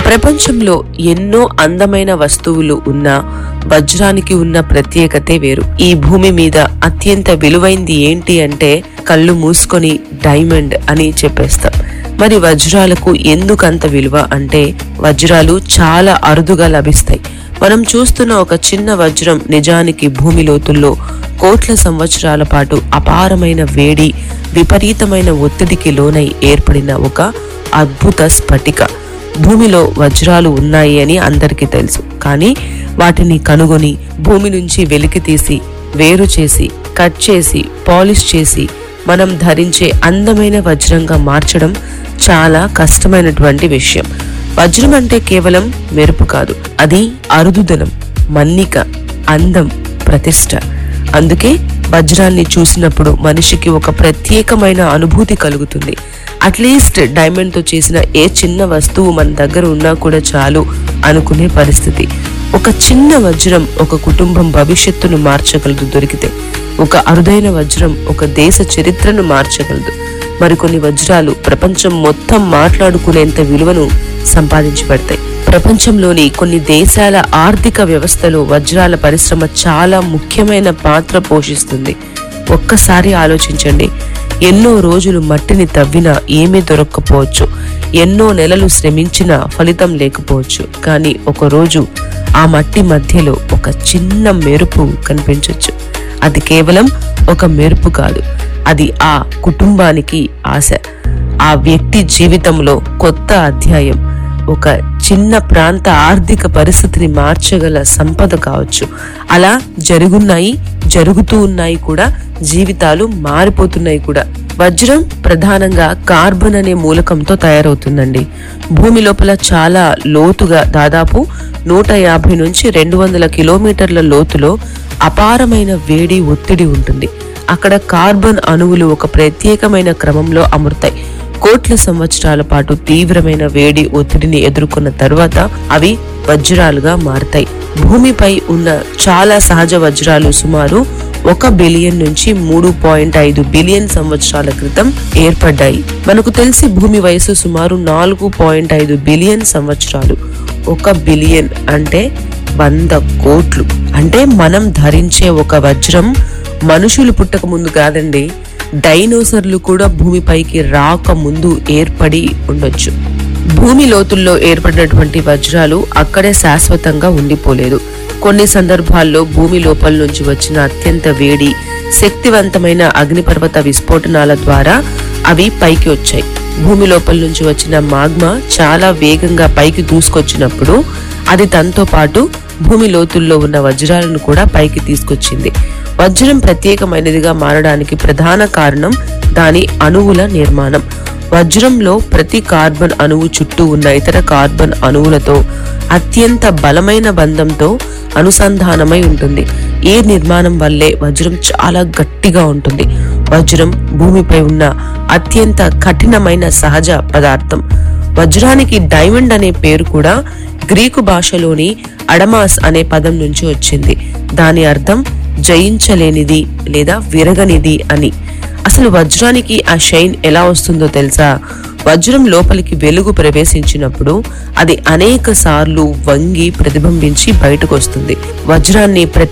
ప్రపంచంలో ఎన్నో అందమైన వస్తువులు ఉన్నా వజ్రానికి ఉన్న ప్రత్యేకతే వేరు ఈ భూమి మీద అత్యంత విలువైంది ఏంటి అంటే కళ్ళు మూసుకొని డైమండ్ అని చెప్పేస్తాం మరి వజ్రాలకు ఎందుకంత విలువ అంటే వజ్రాలు చాలా అరుదుగా లభిస్తాయి మనం చూస్తున్న ఒక చిన్న వజ్రం నిజానికి భూమి లోతుల్లో కోట్ల సంవత్సరాల పాటు అపారమైన వేడి విపరీతమైన ఒత్తిడికి లోనై ఏర్పడిన ఒక అద్భుత స్ఫటిక భూమిలో వజ్రాలు ఉన్నాయి అని అందరికీ తెలుసు కానీ వాటిని కనుగొని భూమి నుంచి వెలికి తీసి వేరు చేసి కట్ చేసి పాలిష్ చేసి మనం ధరించే అందమైన వజ్రంగా మార్చడం చాలా కష్టమైనటువంటి విషయం వజ్రం అంటే కేవలం మెరుపు కాదు అది అరుదుదనం మన్నిక అందం ప్రతిష్ట అందుకే వజ్రాన్ని చూసినప్పుడు మనిషికి ఒక ప్రత్యేకమైన అనుభూతి కలుగుతుంది అట్లీస్ట్ డైమండ్ తో చేసిన ఏ చిన్న వస్తువు మన దగ్గర ఉన్నా కూడా చాలు అనుకునే పరిస్థితి ఒక చిన్న వజ్రం ఒక కుటుంబం భవిష్యత్తును మార్చగలదు దొరికితే ఒక అరుదైన వజ్రం ఒక దేశ చరిత్రను మార్చగలదు మరికొన్ని వజ్రాలు ప్రపంచం మొత్తం మాట్లాడుకునేంత విలువను సంపాదించి పెడతాయి ప్రపంచంలోని కొన్ని దేశాల ఆర్థిక వ్యవస్థలో వజ్రాల పరిశ్రమ చాలా ముఖ్యమైన పాత్ర పోషిస్తుంది ఒక్కసారి ఆలోచించండి ఎన్నో రోజులు మట్టిని తవ్వినా ఏమీ దొరక్కపోవచ్చు ఎన్నో నెలలు శ్రమించినా ఫలితం లేకపోవచ్చు కానీ ఒక రోజు ఆ మట్టి మధ్యలో ఒక చిన్న మెరుపు కనిపించవచ్చు అది కేవలం ఒక మెరుపు కాదు అది ఆ కుటుంబానికి ఆశ ఆ వ్యక్తి జీవితంలో కొత్త అధ్యాయం ఒక చిన్న ప్రాంత ఆర్థిక పరిస్థితిని మార్చగల సంపద కావచ్చు అలా జరుగున్నాయి జరుగుతూ ఉన్నాయి కూడా జీవితాలు మారిపోతున్నాయి కూడా వజ్రం ప్రధానంగా కార్బన్ అనే మూలకంతో తయారవుతుందండి భూమి లోపల చాలా లోతుగా దాదాపు నూట యాభై నుంచి రెండు వందల కిలోమీటర్ల లోతులో అపారమైన వేడి ఒత్తిడి ఉంటుంది అక్కడ కార్బన్ అణువులు ఒక ప్రత్యేకమైన క్రమంలో అమరుతాయి కోట్ల సంవత్సరాల పాటు తీవ్రమైన వేడి ఒత్తిడిని ఎదుర్కొన్న తరువాత అవి వజ్రాలుగా మారతాయి భూమిపై ఉన్న చాలా సహజ వజ్రాలు సుమారు ఒక బిలియన్ నుంచి మూడు పాయింట్ ఐదు బిలియన్ సంవత్సరాల క్రితం ఏర్పడ్డాయి మనకు తెలిసి భూమి వయసు సుమారు నాలుగు పాయింట్ ఐదు బిలియన్ సంవత్సరాలు ఒక బిలియన్ అంటే వంద కోట్లు అంటే మనం ధరించే ఒక వజ్రం మనుషులు పుట్టక ముందు కాదండి డైనోసర్లు కూడా భూమిపైకి రాక ముందు ఏర్పడి ఉండొచ్చు భూమి లోతుల్లో ఏర్పడినటువంటి వజ్రాలు అక్కడే శాశ్వతంగా ఉండిపోలేదు కొన్ని సందర్భాల్లో భూమి లోపల నుంచి వచ్చిన అత్యంత వేడి శక్తివంతమైన అగ్నిపర్వత విస్ఫోటనాల ద్వారా అవి పైకి వచ్చాయి భూమి లోపల నుంచి వచ్చిన మాగ్మా చాలా వేగంగా పైకి దూసుకొచ్చినప్పుడు అది తనతో పాటు భూమి లోతుల్లో ఉన్న వజ్రాలను కూడా పైకి తీసుకొచ్చింది వజ్రం ప్రత్యేకమైనదిగా మారడానికి ప్రధాన కారణం దాని అణువుల నిర్మాణం వజ్రంలో ప్రతి కార్బన్ అణువు చుట్టూ ఉన్న ఇతర కార్బన్ అణువులతో అత్యంత బలమైన బంధంతో అనుసంధానమై ఉంటుంది ఈ నిర్మాణం వల్లే వజ్రం చాలా గట్టిగా ఉంటుంది వజ్రం భూమిపై ఉన్న అత్యంత కఠినమైన సహజ పదార్థం వజ్రానికి డైమండ్ అనే పేరు కూడా గ్రీకు భాషలోని అడమాస్ అనే పదం నుంచి వచ్చింది దాని అర్థం జయించలేనిది లేదా విరగనిది అని అసలు వజ్రానికి ఆ షైన్ ఎలా వస్తుందో తెలుసా వజ్రం లోపలికి వెలుగు ప్రవేశించినప్పుడు అది అనేక సార్లు వంగి ప్రతిబింబించి బయటకు వస్తుంది వజ్రాన్ని ప్రతి